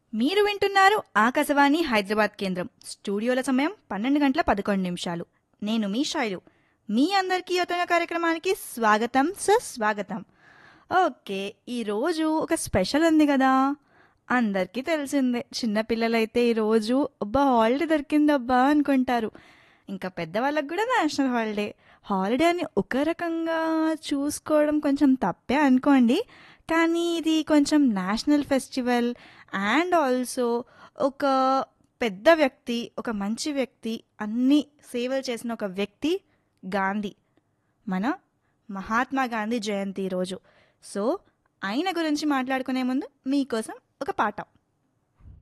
మీరు వింటున్నారు ఆకాశవాణి హైదరాబాద్ కేంద్రం స్టూడియోల సమయం పన్నెండు గంటల పదకొండు నిమిషాలు నేను మీ శైలు మీ అందరికీ యువతన కార్యక్రమానికి స్వాగతం సుస్వాగతం ఓకే ఈరోజు ఒక స్పెషల్ ఉంది కదా అందరికీ తెలిసిందే చిన్నపిల్లలైతే ఈరోజు అబ్బా హాలిడే దొరికిందబ్బా అనుకుంటారు ఇంకా పెద్దవాళ్ళకి కూడా నేషనల్ హాలిడే హాలిడే అని ఒక రకంగా చూసుకోవడం కొంచెం తప్పే అనుకోండి కానీ ఇది కొంచెం నేషనల్ ఫెస్టివల్ అండ్ ఆల్సో ఒక పెద్ద వ్యక్తి ఒక మంచి వ్యక్తి అన్ని సేవలు చేసిన ఒక వ్యక్తి గాంధీ మన మహాత్మా గాంధీ జయంతి రోజు సో ఆయన గురించి మాట్లాడుకునే ముందు మీకోసం ఒక పాట